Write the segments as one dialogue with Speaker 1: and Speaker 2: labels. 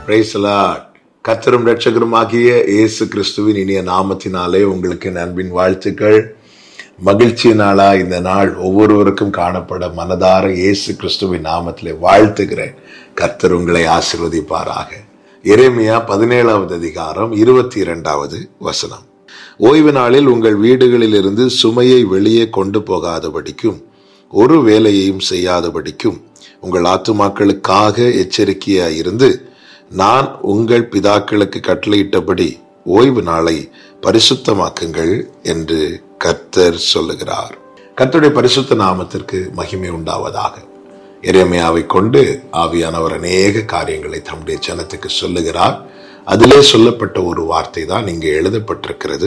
Speaker 1: price கத்தரும் ரட்சகருமாகிய இயேசு கிறிஸ்துவின் இனிய நாமத்தினாலே உங்களுக்கு என் அன்பின் வாழ்த்துக்கள் மகிழ்ச்சி நாளா இந்த நாள் ஒவ்வொருவருக்கும் காணப்பட மனதார இயேசு கிறிஸ்துவின் நாமத்திலே வாழ்த்துகிறேன் கர்த்தர் உங்களை ஆசிர்வதிப்பாராக எரேமியா பதினேழாவது அதிகாரம் இருபத்தி இரண்டாவது வசனம் ஓய்வு நாளில் உங்கள் வீடுகளிலிருந்து சுமையை வெளியே கொண்டு போகாதபடிக்கும் ஒரு வேலையையும் செய்யாதபடிக்கும் உங்கள் ஆத்துமாக்களுக்காக எச்சரிக்கையாயிருந்து நான் உங்கள் பிதாக்களுக்கு கட்டளையிட்டபடி ஓய்வு நாளை பரிசுத்தமாக்குங்கள் என்று கர்த்தர் சொல்லுகிறார் கர்த்தருடைய பரிசுத்த நாமத்திற்கு மகிமை உண்டாவதாக எரேமியாவை கொண்டு ஆவியானவர் அநேக காரியங்களை தம்முடைய ஜனத்துக்கு சொல்லுகிறார் அதிலே சொல்லப்பட்ட ஒரு வார்த்தை தான் இங்கே எழுதப்பட்டிருக்கிறது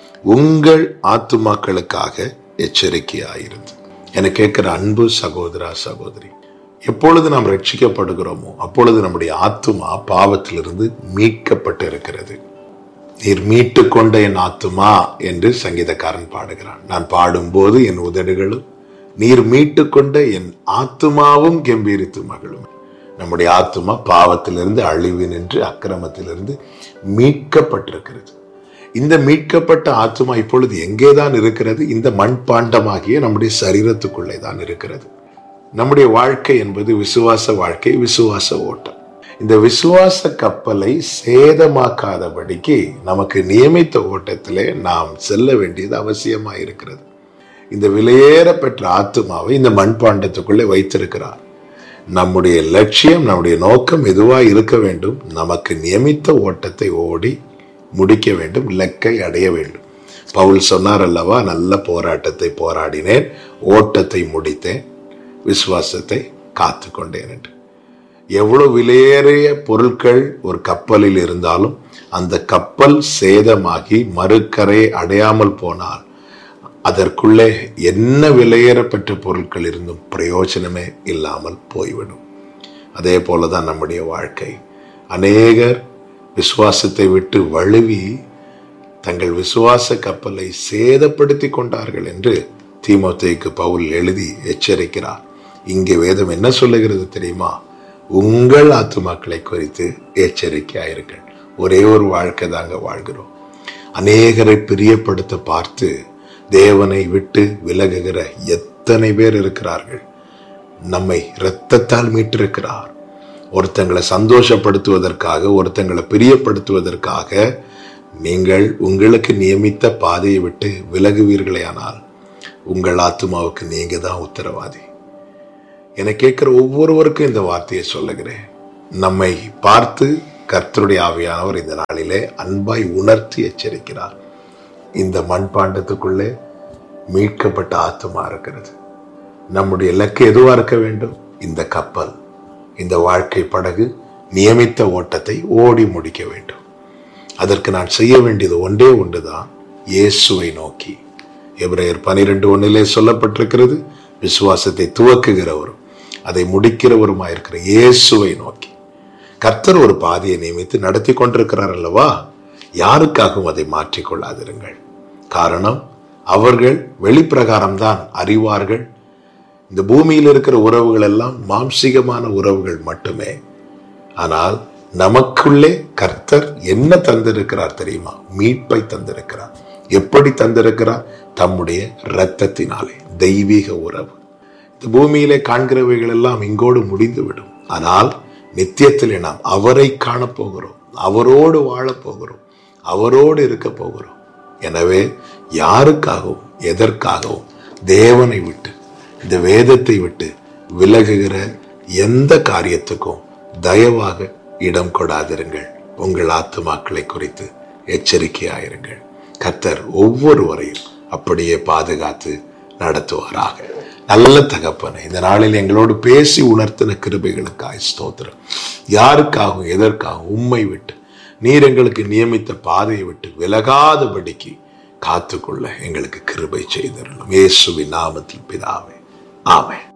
Speaker 1: உங்கள் ஆத்துமாக்களுக்காக எச்சரிக்கையாயிருந்து என கேட்கிற அன்பு சகோதரா சகோதரி எப்பொழுது நாம் ரட்சிக்கப்படுகிறோமோ அப்பொழுது நம்முடைய ஆத்துமா பாவத்திலிருந்து மீட்கப்பட்டு இருக்கிறது நீர் மீட்டு கொண்ட என் ஆத்துமா என்று சங்கீதக்காரன் பாடுகிறான் நான் பாடும்போது என் உதடுகளும் நீர் மீட்டு கொண்ட என் ஆத்துமாவும் கம்பீரித்து மகளும் நம்முடைய ஆத்துமா பாவத்திலிருந்து அழிவு நின்று அக்கிரமத்திலிருந்து மீட்கப்பட்டிருக்கிறது இந்த மீட்கப்பட்ட ஆத்துமா இப்பொழுது எங்கேதான் இருக்கிறது இந்த மண்பாண்டமாகிய நம்முடைய சரீரத்துக்குள்ளே தான் இருக்கிறது நம்முடைய வாழ்க்கை என்பது விசுவாச வாழ்க்கை விசுவாச ஓட்டம் இந்த விசுவாச கப்பலை சேதமாக்காதபடிக்கு நமக்கு நியமித்த ஓட்டத்திலே நாம் செல்ல வேண்டியது அவசியமா இருக்கிறது இந்த விலையேற பெற்ற ஆத்துமாவை இந்த மண்பாண்டத்துக்குள்ளே வைத்திருக்கிறார் நம்முடைய லட்சியம் நம்முடைய நோக்கம் எதுவா இருக்க வேண்டும் நமக்கு நியமித்த ஓட்டத்தை ஓடி முடிக்க வேண்டும் இலக்கை அடைய வேண்டும் பவுல் சொன்னார் அல்லவா நல்ல போராட்டத்தை போராடினேன் ஓட்டத்தை முடித்தேன் விசுவாசத்தை காத்து கொண்டேன் என்று எவ்வளவு விலையேறிய பொருட்கள் ஒரு கப்பலில் இருந்தாலும் அந்த கப்பல் சேதமாகி மறுக்கரை அடையாமல் போனால் அதற்குள்ளே என்ன விலையேறப்பட்ட பொருட்கள் இருந்தும் பிரயோஜனமே இல்லாமல் போய்விடும் அதே போலதான் நம்முடைய வாழ்க்கை அநேகர் விசுவாசத்தை விட்டு வழுவி தங்கள் விசுவாச கப்பலை சேதப்படுத்தி கொண்டார்கள் என்று தீமோத்தேக்கு பவுல் எழுதி எச்சரிக்கிறார் இங்கே வேதம் என்ன சொல்லுகிறது தெரியுமா உங்கள் ஆத்துமாக்களை குறித்து எச்சரிக்கையாயிருங்கள் ஒரே ஒரு வாழ்க்கை தாங்க வாழ்கிறோம் அநேகரை பிரியப்படுத்த பார்த்து தேவனை விட்டு விலகுகிற எத்தனை பேர் இருக்கிறார்கள் நம்மை இரத்தத்தால் மீட்டிருக்கிறார் ஒருத்தங்களை சந்தோஷப்படுத்துவதற்காக ஒருத்தங்களை பிரியப்படுத்துவதற்காக நீங்கள் உங்களுக்கு நியமித்த பாதையை விட்டு விலகுவீர்களேயானால் உங்கள் ஆத்மாவுக்கு நீங்க தான் உத்தரவாதி என கேட்கிற ஒவ்வொருவருக்கும் இந்த வார்த்தையை சொல்லுகிறேன் நம்மை பார்த்து கர்த்தருடைய ஆவியானவர் இந்த நாளிலே அன்பாய் உணர்த்தி எச்சரிக்கிறார் இந்த மண்பாண்டத்துக்குள்ளே மீட்கப்பட்ட ஆத்மா இருக்கிறது நம்முடைய இலக்கு எதுவா இருக்க வேண்டும் இந்த கப்பல் இந்த வாழ்க்கை படகு நியமித்த ஓட்டத்தை ஓடி முடிக்க வேண்டும் அதற்கு நான் செய்ய வேண்டியது ஒன்றே ஒன்றுதான் இயேசுவை நோக்கி எபிரேயர் பனிரெண்டு ஒன்னிலே சொல்லப்பட்டிருக்கிறது விசுவாசத்தை துவக்குகிறவரும் அதை முடிக்கிறவருமாயிருக்கிற இயேசுவை நோக்கி கர்த்தர் ஒரு பாதையை நியமித்து நடத்தி கொண்டிருக்கிறார் அல்லவா யாருக்காகவும் அதை மாற்றிக்கொள்ளாதிருங்கள் காரணம் அவர்கள் வெளிப்பிரகாரம்தான் அறிவார்கள் இந்த பூமியில் இருக்கிற உறவுகள் எல்லாம் மாம்சிகமான உறவுகள் மட்டுமே ஆனால் நமக்குள்ளே கர்த்தர் என்ன தந்திருக்கிறார் தெரியுமா மீட்பை தந்திருக்கிறார் எப்படி தந்திருக்கிறார் தம்முடைய இரத்தத்தினாலே தெய்வீக உறவு இந்த பூமியிலே காண்கிறவைகள் எல்லாம் இங்கோடு முடிந்துவிடும் ஆனால் நித்தியத்திலே நாம் அவரை காணப்போகிறோம் அவரோடு வாழப் போகிறோம் அவரோடு இருக்க போகிறோம் எனவே யாருக்காகவும் எதற்காகவும் தேவனை விட்டு இந்த வேதத்தை விட்டு விலகுகிற எந்த காரியத்துக்கும் தயவாக இடம் கொடாதிருங்கள் உங்கள் ஆத்துமாக்களை குறித்து எச்சரிக்கையாயிருங்கள் கர்த்தர் ஒவ்வொருவரையும் அப்படியே பாதுகாத்து நடத்துவாராக நல்ல தகப்பனை இந்த நாளில் எங்களோடு பேசி உணர்த்தின கிருபைகளுக்காய் ஸ்தோத்திரம் யாருக்காகவும் எதற்காகவும் உம்மை விட்டு நீர் எங்களுக்கு நியமித்த பாதையை விட்டு விலகாதபடிக்கு காத்துக்கொள்ள எங்களுக்கு கிருபை செய்திருந்தோம் இயேசுவின் நாமத்தில் பிதாவே ஆமென்